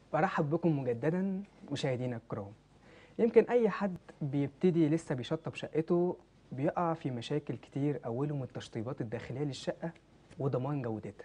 برحب بكم مجددا مشاهدينا الكرام يمكن اي حد بيبتدي لسه بيشطب شقته بيقع في مشاكل كتير اولهم التشطيبات الداخليه للشقه وضمان جودتها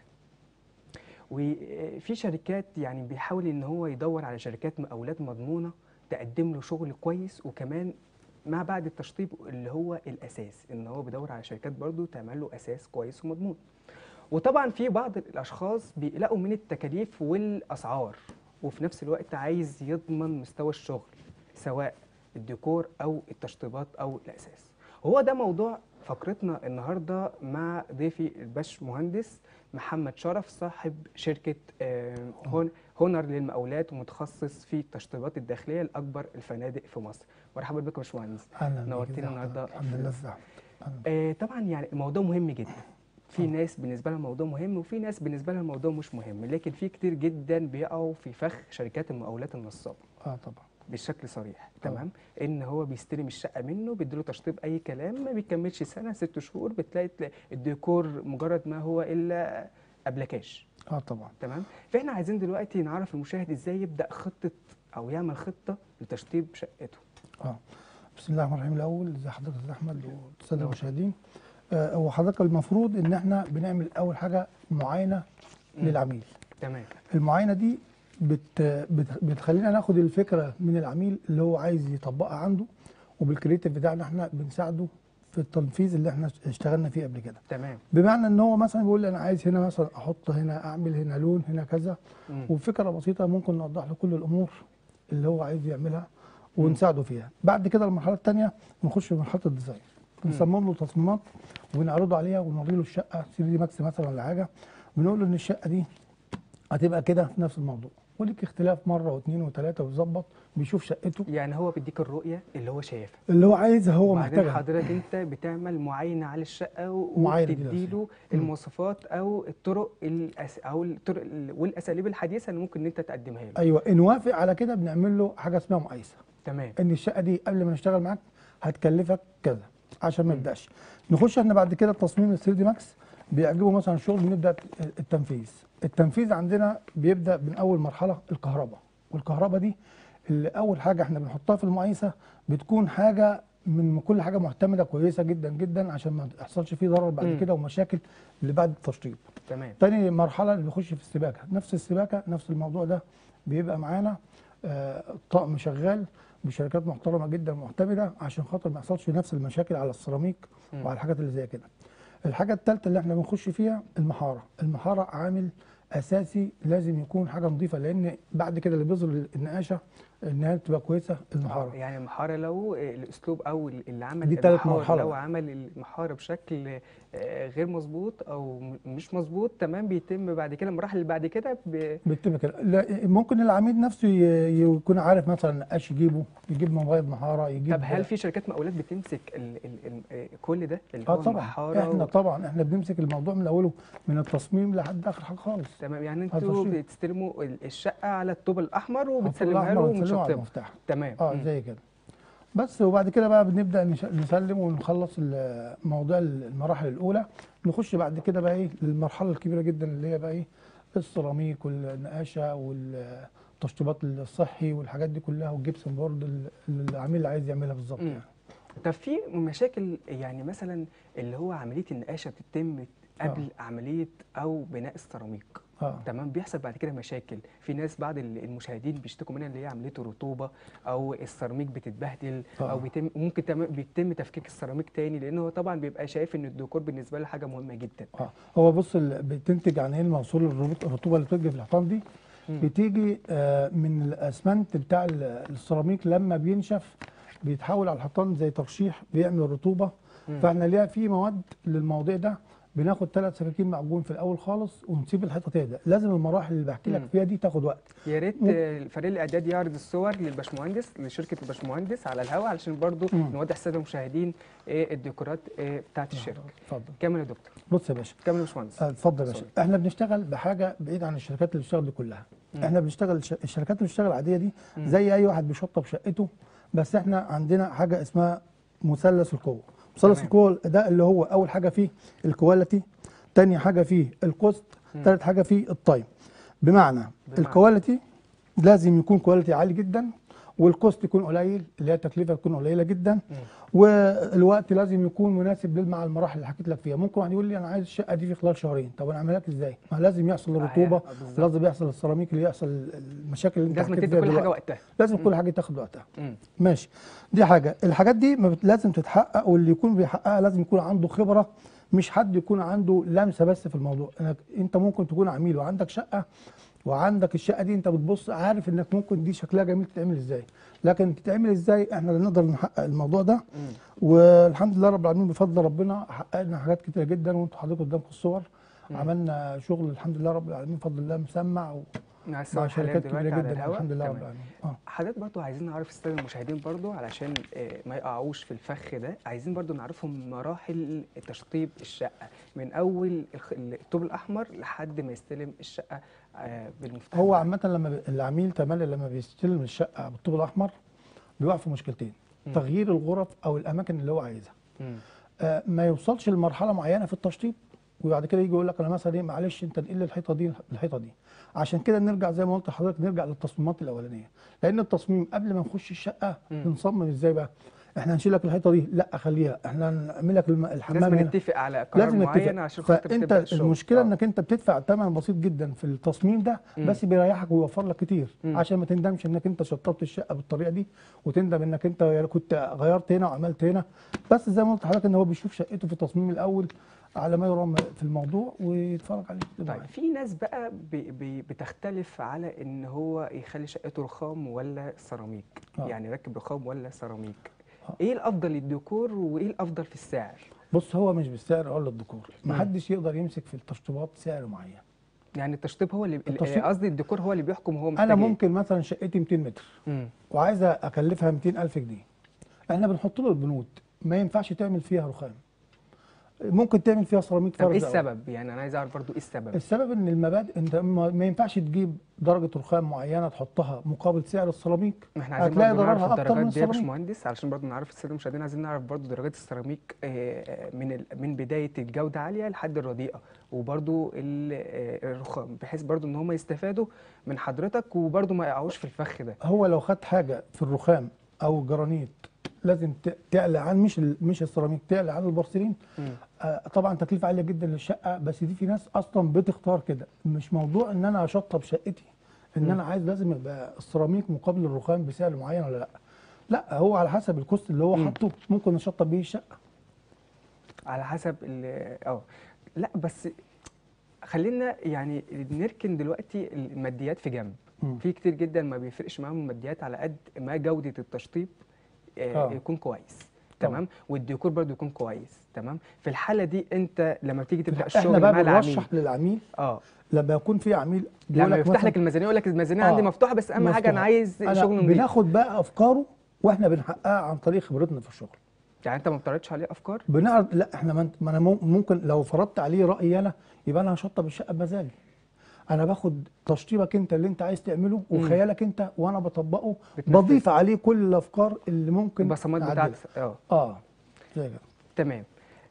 وفي شركات يعني بيحاول ان هو يدور على شركات مقاولات مضمونه تقدم له شغل كويس وكمان ما بعد التشطيب اللي هو الاساس ان هو بيدور على شركات برضو تعمل له اساس كويس ومضمون وطبعا في بعض الاشخاص بيقلقوا من التكاليف والاسعار وفي نفس الوقت عايز يضمن مستوى الشغل سواء الديكور او التشطيبات او الاساس هو ده موضوع فقرتنا النهارده مع ضيفي الباش مهندس محمد شرف صاحب شركه آه، هون هونر للمقاولات ومتخصص في التشطيبات الداخليه لاكبر الفنادق في مصر مرحبا بك يا باشمهندس اهلا بيك، نورتنا ازي النهارده حضرتك؟ الحمد لله ازي حضرتك؟ أهلاً. آه، طبعا يعني الموضوع مهم جدا في آه. ناس بالنسبه لها الموضوع مهم وفي ناس بالنسبه لها الموضوع مش مهم لكن في كتير جدا بيقعوا في فخ شركات المقاولات النصابه اه طبعا بشكل صريح آه. تمام ان هو بيستلم الشقه منه بيديله تشطيب اي كلام ما بيكملش سنه ست شهور بتلاقي تلاقي الديكور مجرد ما هو الا ابلكاش اه طبعا تمام فاحنا عايزين دلوقتي نعرف المشاهد ازاي يبدا خطه او يعمل خطه لتشطيب شقته اه بسم الله الرحمن الرحيم الاول ازي حضرتك يا أستاذ احمد والساده نعم. المشاهدين آه هو حضرتك المفروض ان احنا بنعمل اول حاجه معاينه مم. للعميل تمام المعاينه دي بت بت بتخلينا ناخد الفكره من العميل اللي هو عايز يطبقها عنده وبالكريتيف بتاعنا احنا بنساعده في التنفيذ اللي احنا اشتغلنا فيه قبل كده تمام بمعنى ان هو مثلا بيقول لي انا عايز هنا مثلا احط هنا اعمل هنا لون هنا كذا مم. وبفكره بسيطه ممكن نوضح له كل الامور اللي هو عايز يعملها ونساعده فيها بعد كده المرحله الثانيه نخش في مرحله الديزاين بنصمم له تصميمات وبنعرضه عليها ونوري له الشقه 3 دي ماكس مثلا ولا حاجه بنقول له ان الشقه دي هتبقى كده في نفس الموضوع وليك اختلاف مره واثنين وثلاثه ويظبط بيشوف شقته يعني هو بيديك الرؤيه اللي هو شايفها اللي هو عايزها هو وبعدين محتاجها حضرتك انت بتعمل معاينه على الشقه معاينة دي وبتدي له مم. المواصفات او الطرق الأس... او الطرق ال- والاساليب الحديثه اللي ممكن ان انت تقدمها له ايوه ان وافق على كده بنعمل له حاجه اسمها مقايسه تمام ان الشقه دي قبل ما نشتغل معاك هتكلفك كذا عشان ما مم. يبداش نخش احنا بعد كده تصميم ال 3 دي ماكس بيعجبه مثلا الشغل بنبدا التنفيذ التنفيذ عندنا بيبدا من اول مرحله الكهرباء والكهرباء دي اللي اول حاجه احنا بنحطها في المقايسه بتكون حاجه من كل حاجه معتمده كويسه جدا جدا عشان ما يحصلش فيه ضرر بعد مم. كده ومشاكل اللي بعد التشطيب تمام تاني مرحلة اللي بيخش في السباكة نفس السباكة نفس الموضوع ده بيبقى معانا آه، طقم شغال بشركات محترمة جدا معتمدة عشان خاطر ما يحصلش نفس المشاكل على السيراميك مم. وعلى الحاجات اللي زي كده الحاجة الثالثة اللي احنا بنخش فيها المحارة المحارة عامل أساسي لازم يكون حاجة نظيفة لأن بعد كده اللي بيظهر النقاشة إن هي تبقى كويسة المحارة يعني المحاره لو الاسلوب او اللي عمل دي تالت المحار مرحلة لو بقى. عمل المحاره بشكل آه، غير مظبوط او م- مش مظبوط تمام بيتم بعد كده المراحل اللي بعد كده ب... بيتم كده لا، ممكن العميد نفسه ي- يكون عارف مثلا نقاش يجيبه يجيب مبيض محارة يجيب طب هل في شركات مقاولات بتمسك ال... ال... ال... آه، كل ده اللي اه هو طبعا المحاره احنا و... طبعا احنا بنمسك الموضوع من اوله من التصميم لحد اخر حاجه خالص تمام يعني هذا انتوا الشيء. بتستلموا ال- الشقه على الطوب الاحمر الطوب وبتسلمها الأحمر له ونسلمه على ومتشطبه المفتاح تمام اه مم. زي كده بس وبعد كده بقى بنبدا نش- نسلم ونخلص ال- موضوع المراحل الاولى نخش بعد كده بقى ايه للمرحله الكبيره جدا اللي هي بقى ايه السيراميك والنقاشه والتشطيبات الصحي والحاجات دي كلها والجبسن بورد ال- اللي العميل اللي عايز يعملها بالظبط مم. يعني. طب في مشاكل يعني مثلا اللي هو عمليه النقاشه بتتم قبل عمليه او بناء السيراميك اه تمام بيحصل بعد كده مشاكل في ناس بعض ال- المشاهدين بيشتكوا منها اللي هي عمليه الرطوبه او السيراميك بتتبهدل آه. او بيتم ممكن تم بيتم تفكيك السيراميك تاني لان هو طبعا بيبقى شايف ان الديكور بالنسبه له حاجه مهمه جدا اه هو بص ال- بتنتج عن ايه الموصول الرطوبه الرطوبة اللي بتوجد في الحيطان دي مم. بتيجي آه، من الاسمنت بتاع ال- السيراميك لما بينشف بيتحول على الحيطان زي ترشيح بيعمل رطوبه مم. فاحنا ليها في مواد للمواضيع ده بناخد ثلاث سكاكين معجون في الاول خالص ونسيب الحيطه تهدى لازم المراحل اللي بحكي لك مم. فيها دي تاخد وقت يا ريت مم. آه، فريق الاعداد يعرض الصور للباشمهندس لشركه الباشمهندس على الهواء علشان برضو مم. نوضح الساده المشاهدين ايه الديكورات إيه بتاعت الشركه اتفضل كمل يا دكتور بص يا باشا كمل يا باشمهندس آه، اتفضل يا باشا سوري. احنا بنشتغل بحاجه بعيد عن الشركات اللي بتشتغل دي كلها مم. احنا بنشتغل الش- الشركات اللي بتشتغل العاديه دي مم. زي اي واحد بيشطب شقته بس احنا عندنا حاجه اسمها مثلث القوه مثلث تمام. القوه ده اللي هو اول حاجه فيه الكواليتي تاني حاجه فيه الكوست مم. تالت حاجه فيه التايم بمعنى, بمعنى. الكواليتي لازم يكون كواليتي عالي جدا والكوست يكون قليل اللي هي التكلفه تكون قليله جدا مم. والوقت لازم يكون مناسب لل- مع المراحل اللي حكيت لك فيها ممكن واحد يقول لي انا عايز الشقه دي في خلال شهرين طب انا اعملها لك ازاي ما لازم يحصل الرطوبه آه، بالظبط. لازم يحصل السيراميك اللي يحصل المشاكل اللي انت لازم حكيت تدي فيها كل حاجه دلوقتي. وقتها لازم كل حاجه تاخد وقتها مم. ماشي دي حاجه الحاجات دي ما بت- لازم تتحقق واللي يكون بيحققها لازم يكون عنده خبره مش حد يكون عنده لمسه بس في الموضوع انك انت ممكن تكون عميل وعندك شقه وعندك الشقه دي انت بتبص عارف انك ممكن دي شكلها جميل تتعمل ازاي لكن تتعمل ازاي احنا اللي نقدر نحقق الموضوع ده مم. والحمد لله رب العالمين بفضل ربنا حققنا حاجات كتيره جدا وانتوا حضرتك قدامكم الصور عملنا شغل الحمد لله رب العالمين بفضل الله مسمع و- مع مع الصور حاليا شركات دلوقتي كبيره على جدا الهواء الحمد لله رب تمام. العالمين اه حضرتك برضو عايزين نعرف الساده المشاهدين برضو علشان آه، ما يقعوش في الفخ ده عايزين برضو نعرفهم مراحل تشطيب الشقه من اول الخ- الطوب الاحمر لحد ما يستلم الشقه آه، بالمفتاح هو بتاعه. عامة لما ب- العميل تملي لما بيستلم الشقة بالطوب الأحمر بيقع في مشكلتين مم. تغيير الغرف أو الأماكن اللي هو عايزها مم. آه ما يوصلش لمرحلة معينة في التشطيب وبعد كده يجي يقول لك أنا مثلا إيه معلش أنت انقل لي الحيطة دي الحيطة دي عشان كده نرجع زي ما قلت لحضرتك نرجع للتصميمات الأولانية لأن التصميم قبل ما نخش الشقة مم. بنصمم إزاي بقى احنا هنشيل لك الحيطه دي لا خليها احنا هنعمل لك الم- الحمام لازم هنا نتفق على قرار لازم معين نتفق عشان خاطر فانت تبدا الشغل المشكله آه. انك انت بتدفع ثمن بسيط جدا في التصميم ده مم. بس بيريحك ويوفر لك كتير مم. عشان ما تندمش انك انت شطبت الشقه بالطريقه دي وتندم انك انت يا كنت غيرت هنا وعملت هنا بس زي ما قلت لحضرتك ان هو بيشوف شقته في التصميم الاول على ما يرام في الموضوع ويتفرج عليه طيب في ناس بقى بي بي بتختلف على ان هو يخلي شقته رخام ولا سيراميك آه. يعني يركب رخام ولا سيراميك آه. ايه الافضل للديكور وايه الافضل في السعر بص هو مش بالسعر ولا الديكور مم. محدش يقدر يمسك في التشطيبات سعر معين يعني التشطيب هو اللي التشطيب- قصدي الديكور هو اللي بيحكم هو محتاج انا إيه. ممكن مثلا شقتي 200 متر مم. وعايزه اكلفها 200000 جنيه احنا بنحط له البنود ما ينفعش تعمل فيها رخام ممكن تعمل فيها سيراميك طب ايه فرز أو- السبب يعني انا عايز اعرف برضو ايه السبب السبب ان المبادئ انت ما ما ينفعش تجيب درجه رخام معينه تحطها مقابل سعر السيراميك ما احنا عايزين هتلاقي برضو نعرف ضررها اكتر من الدرجات دي يا السيراميك باشمهندس علشان برضو نعرف الساده المشاهدين عايزين نعرف برضو درجات السيراميك آه، من ال- من بدايه الجوده عاليه لحد الرديئه وبرضو ال- آه، الرخام بحيث برضو ان هم يستفادوا من حضرتك وبرضو ما يقعوش في الفخ ده هو لو خد حاجه في الرخام او الجرانيت لازم ت- تعلى عن مش ال- مش السيراميك تعلى عن البورسلين مم. آه، طبعا تكلفه عاليه جدا للشقه بس دي في ناس اصلا بتختار كده مش موضوع ان انا اشطب شقتي ان مم. انا عايز لازم يبقى السيراميك مقابل الرخام بسعر معين ولا لا لا هو على حسب الكوست اللي هو مم. حاطه ممكن نشطب بيه الشقه على حسب ال- اه لا بس خلينا يعني نركن دلوقتي الماديات في جنب مم. في كتير جدا ما بيفرقش معاهم الماديات على قد ما جودة التشطيب آه آه. يكون كويس طبعا. تمام والديكور برضو يكون كويس تمام في الحالة دي انت لما بتيجي تبدأ احنا الشغل بقى مع العميل بنرشح للعميل اه لما يكون في عميل بيقول لما لك يفتح مثلاً لك الميزانية يقول لك الميزانية آه، عندي مفتوحة بس اهم حاجة انا مفتوحة. عايز أنا شغل نظيف بناخد بقى افكاره واحنا بنحققها عن طريق خبرتنا في الشغل يعني انت ما بتعرضش عليه افكار بنعرض لا احنا ما ما انا مم- ممكن لو فرضت عليه رايي انا يبقى انا هشطب الشقه بمزاجي انا باخد تشطيبك انت اللي انت عايز تعمله وخيالك انت وانا بطبقه بتنفذ. بضيف عليه كل الافكار اللي ممكن البصمات نعدلها. بتاعتك اه اه زي كده تمام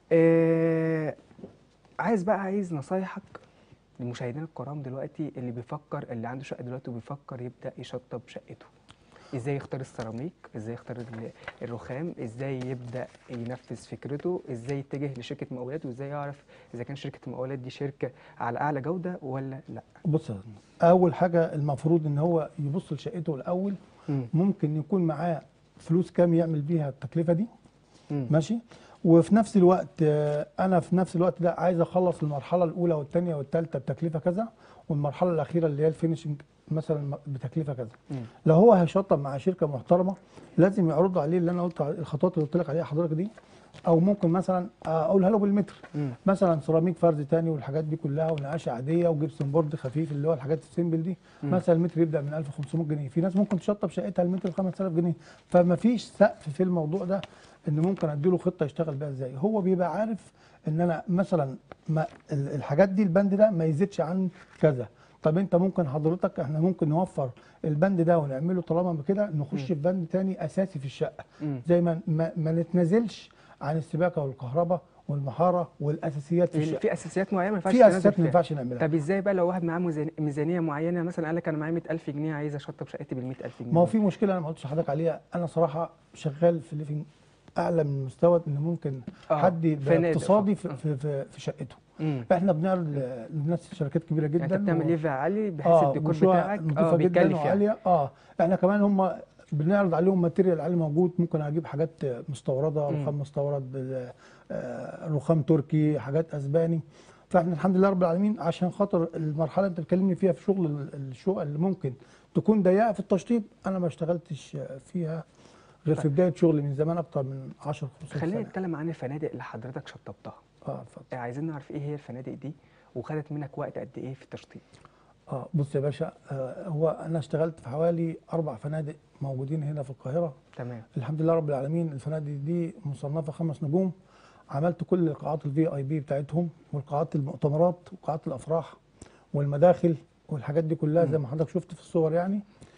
آه عايز بقى عايز نصايحك للمشاهدين الكرام دلوقتي اللي بيفكر اللي عنده شقه دلوقتي وبيفكر يبدا يشطب شقته ازاي يختار السيراميك ازاي يختار ال- الرخام ازاي يبدا ينفذ فكرته ازاي يتجه لشركه مقاولات وازاي يعرف اذا كان شركه المقاولات دي شركه على اعلى جوده ولا لا بص يا فندم، اول حاجه المفروض ان هو يبص لشقته الاول مم. ممكن يكون معاه فلوس كام يعمل بيها التكلفه دي مم. ماشي وفي نفس الوقت آه، انا في نفس الوقت ده عايز اخلص المرحله الاولى والثانيه والثالثه بتكلفه كذا والمرحله الاخيره اللي هي الفينشنج مثلا بتكلفه كذا مم. لو هو هيشطب مع شركه محترمه لازم يعرضوا عليه اللي انا قلت عليه- الخطوات اللي قلت لك عليها حضرتك دي او ممكن مثلا اقولها له بالمتر مم. مثلا سيراميك فرز تاني والحاجات دي كلها ونقاشه عاديه وجبسن بورد خفيف اللي هو الحاجات السيمبل دي مم. مثلا المتر يبدا من 1500 جنيه في ناس ممكن تشطب شقتها المتر ب 5000 جنيه فما فيش سقف في الموضوع ده ان ممكن اديله خطه يشتغل بيها ازاي هو بيبقى عارف ان انا مثلا ما ال- الحاجات دي البند ده ما يزيدش عن كذا طب انت ممكن حضرتك احنا ممكن نوفر البند ده ونعمله طالما كده نخش في بند تاني اساسي في الشقه مم. زي ما ما, ما نتنازلش عن السباكه والكهرباء والمهاره والاساسيات في يعني الشقه في اساسيات معينه ما ينفعش في تنزل اساسيات ما فيها. ينفعش نعملها طب ازاي بقى لو واحد معاه ميزان- ميزانيه معينه مثلا قال لك انا معايا 100000 جنيه عايز اشطب شقتي بال 100000 جنيه ما هو في مشكله انا ما قلتش لحضرتك عليها انا صراحه شغال في ليفنج اعلى من مستوى ان ممكن آه، حد يبقى فنادق. اقتصادي آه. في, في, في, في شقته مم. احنا بنعرض ل- للناس شركات كبيره جدا يعني انت بتعمل و- ليفل عالي بحيث اه الديكور وشقق بتاعك اه نظيفه جدا بيتكلف يعني وعاليه اه احنا كمان هم بنعرض عليهم ماتيريال عالي موجود ممكن اجيب حاجات مستورده مم. رخام مستورد آه، رخام تركي حاجات اسباني فاحنا الحمد لله رب العالمين عشان خاطر المرحله اللي انت بتكلمني فيها في شغل ال- الشقق اللي ممكن تكون ضيقه في التشطيب انا ما اشتغلتش فيها غير في بدايه شغلي من زمان اكتر من 10 15 خلينا سنه نتكلم عن الفنادق اللي حضرتك شطبتها اه اتفضل آه، عايزين نعرف ايه هي الفنادق دي وخدت منك وقت قد ايه في التشطيب اه بص يا باشا آه هو انا اشتغلت في حوالي اربع فنادق موجودين هنا في القاهره تمام الحمد لله رب العالمين الفنادق دي مصنفه خمس نجوم عملت كل قاعات الفي اي بي بتاعتهم والقاعات المؤتمرات وقاعات الافراح والمداخل والحاجات دي كلها زي ما حضرتك شفت في الصور يعني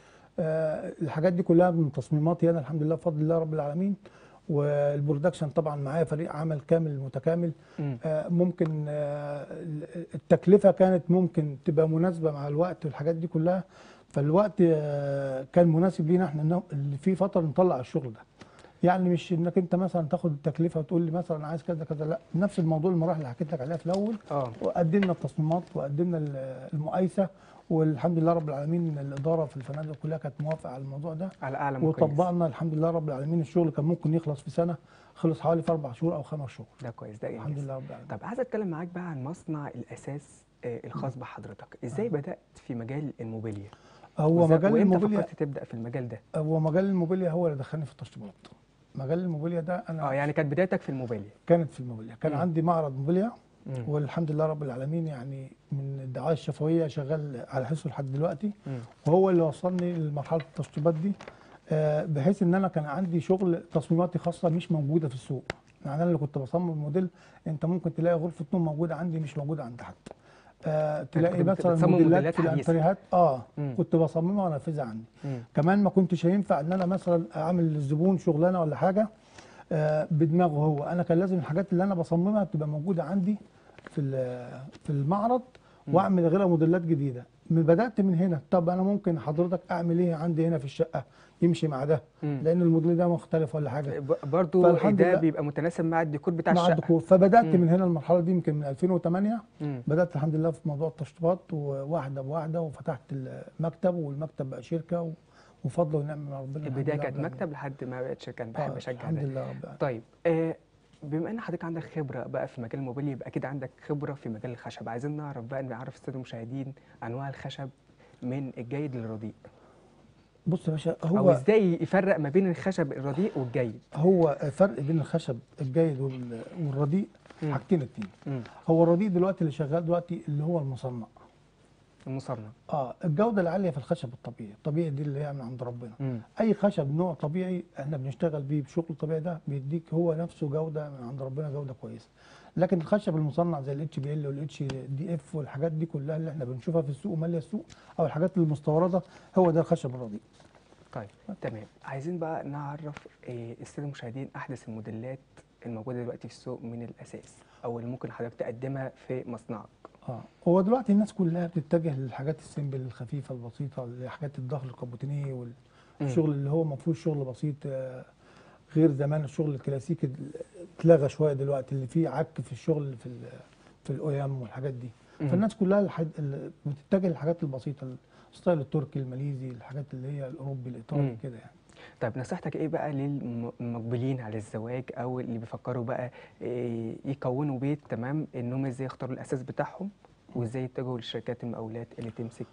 آه الحاجات دي كلها من تصميماتي انا الحمد لله بفضل الله رب العالمين والبرودكشن طبعا معايا فريق عمل كامل متكامل مم. آه، ممكن آه، التكلفة كانت ممكن تبقى مناسبة مع الوقت والحاجات دي كلها فالوقت آه، كان مناسب لينا احنا إنه- اللي في فترة نطلع الشغل ده يعني مش انك انت مثلا تاخد التكلفة وتقول لي مثلا أنا عايز كذا كذا لا نفس الموضوع المراحل اللي حكيت لك عليها في الاول اه وقدمنا التصميمات وقدمنا ال- المقايسة والحمد لله رب العالمين الإدارة في الفنادق كلها كانت موافقة على الموضوع ده على اعلى مقياس وطبقنا الحمد لله رب العالمين الشغل كان ممكن يخلص في سنة خلص حوالي في أربع شهور أو خمس شهور ده كويس ده الحمد انجاز لله رب العالمين طب عايز اتكلم معاك بقى عن مصنع الاساس آه، الخاص بحضرتك ازاي بدات في مجال الموبيليا هو وإزاي- مجال وامتى الموبيليا فكرت تبدا في المجال ده هو مجال الموبيليا هو اللي دخلني في التشطيبات مجال الموبيليا ده انا اه يعني كانت بدايتك في الموبيليا كانت في الموبيليا كان مم. عندي معرض موبيليا مم. والحمد لله رب العالمين يعني من الدعايه الشفويه شغال على حسه لحد دلوقتي مم. وهو اللي وصلني لمرحله التشطيبات دي آه، بحيث ان انا كان عندي شغل تصميماتي خاصه مش موجوده في السوق يعني انا اللي كنت بصمم موديل انت ممكن تلاقي غرفه نوم موجوده عندي مش موجوده عند حد آه تلاقي كنت مثلا بتصمم موديلات موديلات في حديثة. الانتريهات اه مم. كنت بصممها وانفذها عندي مم. كمان ما كنتش هينفع ان انا مثلا اعمل للزبون شغلانه ولا حاجه آه، بدماغه هو انا كان لازم الحاجات اللي انا بصممها تبقى موجوده عندي في ال- في المعرض واعمل غيرها موديلات جديده من بدات من هنا طب انا ممكن حضرتك اعمل ايه عندي هنا في الشقه يمشي مع ده مم. لان الموديل ده مختلف ولا حاجه ب- برضو فالحمد ده لله. بيبقى متناسب مع الديكور بتاع مع الشقه الدخول فبدات مم. من هنا المرحله دي يمكن من 2008 مم. بدات الحمد لله في موضوع التشطيبات وواحده بواحده وفتحت المكتب والمكتب بقى شركه و- وفضل ونعم من ربنا الحمد البدايه لله كانت رب العالمين. مكتب لحد ما بقت شركه انا آه، بحب اشجع الحمد ده لله رب العالمين طيب آه بما ان حضرتك عندك خبره بقى في مجال الموبيليا يبقى اكيد عندك خبره في مجال الخشب عايزين نعرف بقى نعرف الساده المشاهدين انواع الخشب من الجيد للرديء بص يا باشا او هو ازاي يفرق ما بين الخشب الرديء والجيد هو فرق بين الخشب الجيد وال- والرديء مم. حاجتين اتنين مم. هو الرديء دلوقتي اللي شغال دلوقتي اللي هو المصنع المصنع اه الجوده العاليه في الخشب الطبيعي الطبيعي دي اللي هي من عند ربنا مم. اي خشب نوع طبيعي احنا بنشتغل بيه بشغل طبيعي ده بيديك هو نفسه جوده من عند ربنا جوده كويسه لكن الخشب المصنع زي الاتش بي ال والاتش دي اف والحاجات دي كلها اللي احنا بنشوفها في السوق وماليه السوق او الحاجات المستورده هو ده الخشب الرديء طيب تمام عايزين بقى نعرف آه، الساده المشاهدين احدث الموديلات الموجوده دلوقتي في السوق من الاساس او اللي ممكن حضرتك تقدمها في مصنعك اه هو دلوقتي الناس كلها بتتجه للحاجات السيمبل الخفيفه البسيطه لحاجات الظهر الكابوتينيه والشغل اللي هو ما فيهوش شغل بسيط آه، غير زمان الشغل الكلاسيكي ال- اتلغى شويه دلوقتي اللي فيه عك في الشغل في ال- في الاويام والحاجات دي مم. فالناس كلها الحد... ال- بتتجه للحاجات البسيطه الستايل التركي الماليزي الحاجات اللي هي الاوروبي مم. الايطالي كده يعني طيب نصيحتك ايه بقى للمقبلين على الزواج او اللي بيفكروا بقى إيه يكونوا بيت تمام انهم ازاي يختاروا الاساس بتاعهم وازاي يتجهوا للشركات المقاولات اللي تمسك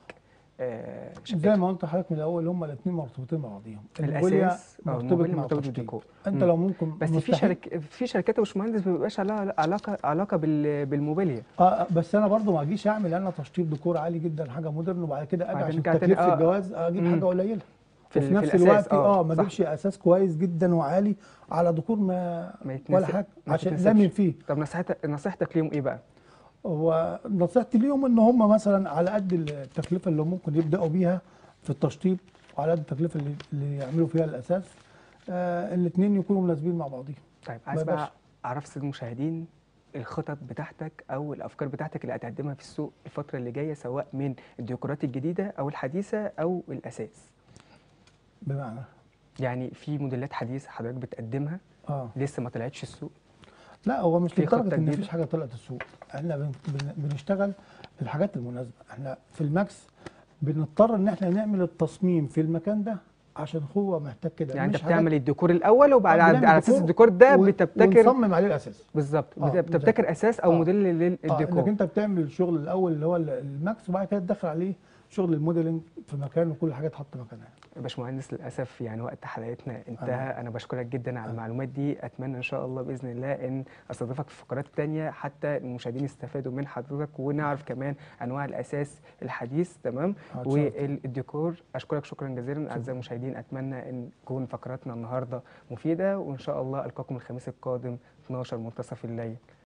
آه زي شقتهم ما قلت لحضرتك من الاول هم الاثنين مرتبطين مع بعضهم الاساس اه مرتبط الموبيل مع مرتبط التشطيب بالديكور انت مم. لو ممكن بس في مستحيل- شركة في شركات يا باشمهندس ما بيبقاش لها علاقه علاقه بال بالموبيليا اه بس انا برضو ما اجيش اعمل انا تشطيب ديكور عالي جدا حاجه مودرن وبعد كده اجي وبعدين عشان كده تكلفه آه. الجواز اجيب مم. حاجه قليله في وفي ال- نفس في الأساس، الوقت آه، اه ما صح. اجيبش اساس كويس جدا وعالي على ديكور ما ما ولا يتناسب- حاجه ما عشان تتناسبش. لامن فيه طب نصيحتك نصيحتك ليهم ايه بقى؟ هو نصيحتي ليهم ان هم مثلا على قد التكلفه اللي ممكن يبداوا بيها في التشطيب وعلى قد التكلفه اللي, اللي يعملوا فيها الاساس آه الاثنين يكونوا مناسبين مع بعضيهم طيب ما عايز بقى يبقاش- اعرف الساده المشاهدين الخطط بتاعتك او الافكار بتاعتك اللي هتقدمها في السوق الفتره اللي جايه سواء من الديكورات الجديده او الحديثه او الاساس بمعنى يعني في موديلات حديثه حضرتك بتقدمها اه لسه ما طلعتش السوق لا هو مش في خطة لدرجه ان جديدة؟ مفيش حاجه طلعت السوق احنا بن بن بنشتغل الحاجات المناسبه احنا في الماكس بنضطر ان احنا نعمل التصميم في المكان ده عشان هو محتاج كده يعني انت مش حاجات- بتعمل الديكور الاول وبعد آه، على بنعمل على اساس ديكور الديكور ده و- بتبتكر ونصمم عليه الاساس بالظبط آه، بت- بتبتكر اساس او آه. موديل اه للديكور انك انت بتعمل الشغل الاول اللي هو ال- الماكس وبعد كده تدخل عليه شغل الموديلنج في مكانه وكل حاجه تحط مكانها يا باشمهندس للاسف يعني وقت حلقتنا انتهى انا بشكرك جدا على المعلومات دي اتمنى ان شاء الله باذن الله ان استضيفك في فقرات تانية حتى المشاهدين يستفادوا من حضرتك ونعرف كمان انواع الاساس الحديث تمام آه، اتشرفت. والديكور اشكرك شكرا جزيلا اعزائي المشاهدين اتمنى ان تكون فقراتنا النهارده مفيده وان شاء الله القاكم الخميس القادم 12 منتصف الليل